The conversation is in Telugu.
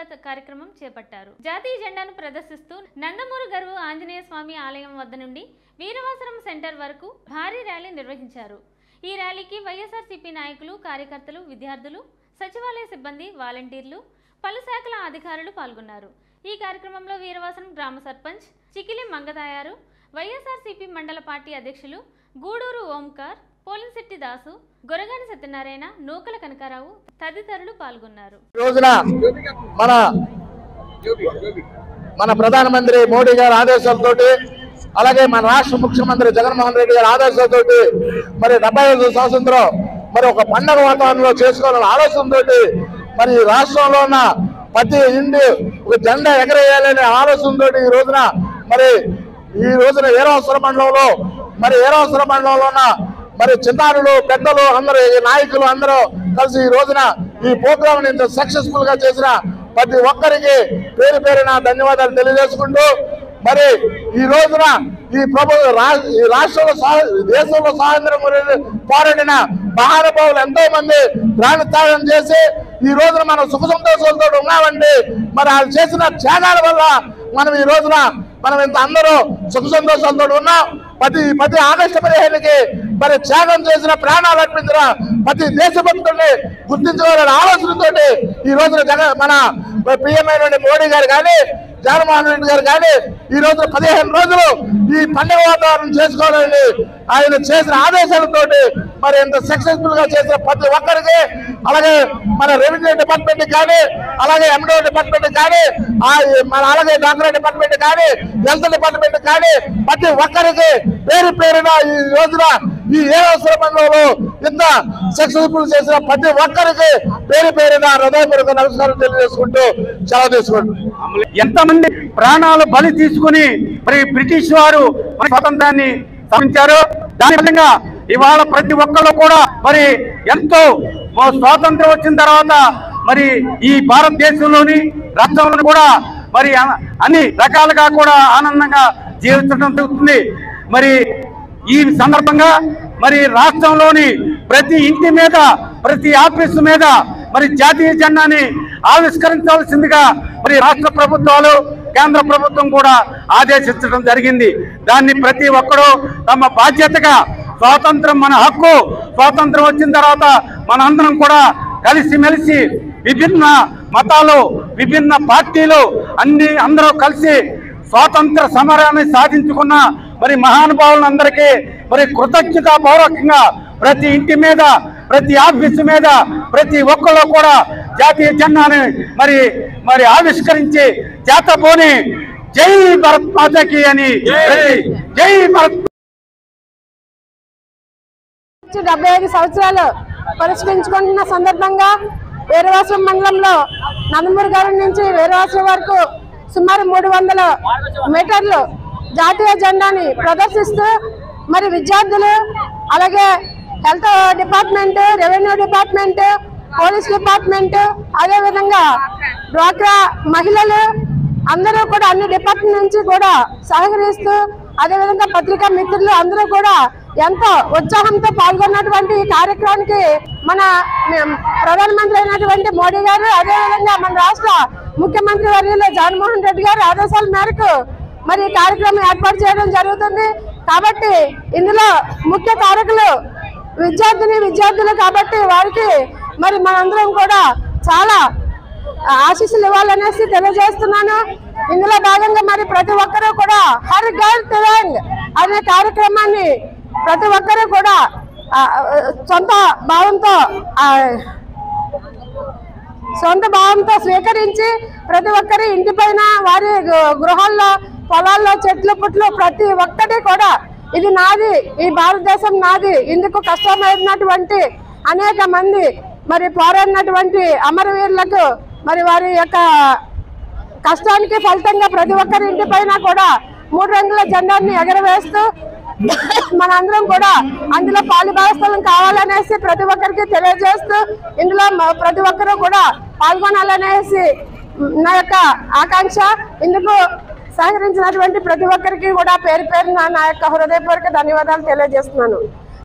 స్వాగత కార్యక్రమం చేపట్టారు జాతీయ జెండాను ప్రదర్శిస్తూ నందమూరు గరువు ఆంజనేయ స్వామి ఆలయం వద్ద నుండి వీరవాసరం సెంటర్ వరకు భారీ ర్యాలీ నిర్వహించారు ఈ ర్యాలీకి వైఎస్ఆర్సీపీ నాయకులు కార్యకర్తలు విద్యార్థులు సచివాలయ సిబ్బంది వాలంటీర్లు పలు శాఖల అధికారులు పాల్గొన్నారు ఈ కార్యక్రమంలో వీరవాసరం గ్రామ సర్పంచ్ చికిలి మంగతాయారు వైఎస్ఆర్సీపీ మండల పార్టీ అధ్యక్షులు గూడూరు ఓంకార్ పోలింశెట్టి దాసు గొరగాని సత్యనారాయణ నూకల కనకారావు తదితరులు పాల్గొన్నారు ఈ రోజున మన మన ప్రధానమంత్రి మోడీ గారి ఆదేశాలతోటి అలాగే మన రాష్ట్ర ముఖ్యమంత్రి జగన్మోహన్ రెడ్డి గారి ఆదేశాలతోటి మరి డెబ్బై ఐదు స్వాతంత్రం మరి ఒక పండగ వాతావరణంలో చేసుకోవాలనే ఆలోచనతోటి మరి ఈ రాష్ట్రంలో ఉన్న ప్రతి ఇంటి ఒక జెండా ఎగరేయాలనే ఆలోచనతో ఈ రోజున మరి ఈ రోజున ఏరవసర మండలంలో మరి ఏరవసర మండలంలో ఉన్న మరి చిన్నారులు పెద్దలు అందరూ ఈ నాయకులు అందరూ కలిసి ఈ రోజున ఈ ప్రోగ్రామ్ ఇంత సక్సెస్ఫుల్ గా చేసిన ప్రతి ఒక్కరికి పేరు పేరున ధన్యవాదాలు తెలియజేసుకుంటూ మరి ఈ రోజున ఈ ప్రభు రా- ఈ రాష్ట్రంలో స్వా- దేశంలో స్వాతంత్రం గురించి పోరాడిన మహానుభావులు ఎంతో మంది ప్రాణ త్యాగం చేసి ఈ రోజున మనం సుఖ సంతోషాలతో ఉన్నామంటే మరి వాళ్ళు చేసిన త్యాగాల వల్ల మనం ఈ రోజున మనం ఇంత అందరూ సుఖ సంతోషాలతో ఉన్నాం ప్రతి ప్రతి ఆగస్టు పదిహేనుకి మరి త్యాగం చేసిన ప్రాణాలు అర్పించిన ప్రతి దేశభక్తుల్ని గుర్తించుకోవాలనే ఆలోచనతోటి ఈ రోజున జగ మన పిఎం అయిన మోడీ గారు కానీ జగన్మోహన్ రెడ్డి గారు కానీ ఈ రోజు పదిహేను రోజులు ఈ పండుగ వాతావరణం చేసుకోవాలని ఆయన చేసిన ఆదేశాలతోటి మరి ఇంత సక్సెస్ఫుల్ గా చేసిన ప్రతి ఒక్కరికి అలాగే మన రెవెన్యూ డిపార్ట్మెంట్ కానీ అలాగే ఎండో డిపార్ట్మెంట్ కానీ ఆ మన అలాగే డాక్టర్ డిపార్ట్మెంట్ కానీ హెల్త్ డిపార్ట్మెంట్ కానీ ప్రతి ఒక్కరికి పేరు పేరున ఈ రోజున ఈ ఏ అవసర మండలంలో ఇంత సక్సెస్ఫుల్ చేసిన ప్రతి ఒక్కరికి పేరు పేరున హృదయపూర్వక నమస్కారం తెలియజేసుకుంటూ సెలవు తీసుకుంటున్నాను ఎంతమంది ప్రాణాలు బలి తీసుకుని మరి బ్రిటిష్ వారు మన స్వాతంత్రాన్ని సాధించారు దాని విధంగా ఇవాళ ప్రతి ఒక్కళ్ళు కూడా మరి ఎంతో ఓ స్వాతంత్రం వచ్చిన తర్వాత మరి ఈ భారతదేశంలోని రాష్ట్రంలో కూడా మరి అ- అన్ని రకాలుగా కూడా ఆనందంగా జీవించడం జరుగుతుంది మరి ఈ సందర్భంగా మరి రాష్ట్రంలోని ప్రతి ఇంటి మీద ప్రతి ఆఫీసు మీద మరి జాతీయ జెండాని ఆవిష్కరించాల్సిందిగా మరి రాష్ట్ర ప్రభుత్వాలు కేంద్ర ప్రభుత్వం కూడా ఆదేశించడం జరిగింది దాన్ని ప్రతి ఒక్కరూ తమ బాధ్యతగా స్వాతంత్రం మన హక్కు స్వాతంత్రం వచ్చిన తర్వాత మనందరం కూడా కలిసిమెలిసి విభిన్న మతాలు విభిన్న పార్టీలు అన్ని అందరూ కలిసి స్వాతంత్ర సమరాన్ని సాధించుకున్న మరి మహానుభావులందరికీ మరి కృతజ్ఞత పౌరకంగా ప్రతి ఇంటి మీద ప్రతి ఆఫీసు మీద ప్రతి ఒక్కళ్ళు కూడా జాతీయ జెండాని మరి మరి ఆవిష్కరించి చేతపోని జై భరత్ మాతకి అని ప్రతి- జై భరత్ వచ్చి డెబ్బై ఐదు సంవత్సరాలు పురస్కరించుకుంటున్న సందర్భంగా వీరవాసం మండలంలో నందమూరి గారి నుంచి వీరవాసం వరకు సుమారు మూడు వందల మీటర్లు జాతీయ జెండాని ప్రదర్శిస్తూ మరి విద్యార్థులు అలాగే health department revenue department police department అదేవిధంగా డ్వాక్రా మహిళలు అందరూ కూడా అన్ని డిపార్ట్మెంట్ నుంచి కూడా సహకరిస్తూ అదేవిధంగా పత్రికా మిత్రులు అందరూ కూడా ఎంతో ఉత్సాహంతో పాల్గొన్నటువంటి ఈ కార్యక్రమానికి మన మ- ప్రధానమంత్రి అయినటువంటి మోడీ గారు అదేవిధంగా మన రాష్ట్ర ముఖ్యమంత్రి వర్యులు జగన్మోహన్ రెడ్డి గారి ఆదేశాల మేరకు మరి ఈ కార్యక్రమం ఏర్పాటు చేయడం జరుగుతుంది కాబట్టి ఇందులో ముఖ్య కారకులు విద్యార్థిని విద్యార్థులు కాబట్టి వారికి మరి మనందరం కూడా చాలా ఆశీస్సులు ఇవ్వాలనేసి తెలియజేస్తున్నాను ఇందులో భాగంగా మరి ప్రతి ఒక్కరూ కూడా హర్ గర్ తిరంగ్ అనే కార్యక్రమాన్ని ప్రతి ఒక్కరూ కూడా ఆ, ఆ, సొంత భావంతో ఆ, సొంత భావంతో స్వీకరించి ప్రతి ఒక్కరి ఇంటిపైన వారి గృ- గృహాల్లో పొలాల్లో చెట్లు పుట్లు ప్రతి ఒక్కటి కూడా ఇది నాది ఈ భారతదేశం నాది ఇందుకు కష్టమైనటువంటి అనేక మంది మరి పోరాడినటువంటి అమరవీరులకు మరి వారి యొక్క కష్టానికి ఫలితంగా ప్రతి ఒక్కరి ఇంటిపైన కూడా మూడు రంగుల జెండాన్ని ఎగరవేస్తూ మనందరం కూడా అందులో పాలుభాగస్థలం కావాలనేసి ప్రతి ఒక్కరికి తెలియజేస్తూ ఇందులో మ- ప్రతి ఒక్కరూ కూడా పాల్గొనాలనేసి నా యొక్క ఆకాంక్ష ఇందుకు సహకరించినటువంటి ప్రతి ఒక్కరికి కూడా పేరు పేరున నా యొక్క హృదయపూర్వక ధన్యవాదాలు తెలియజేస్తున్నాను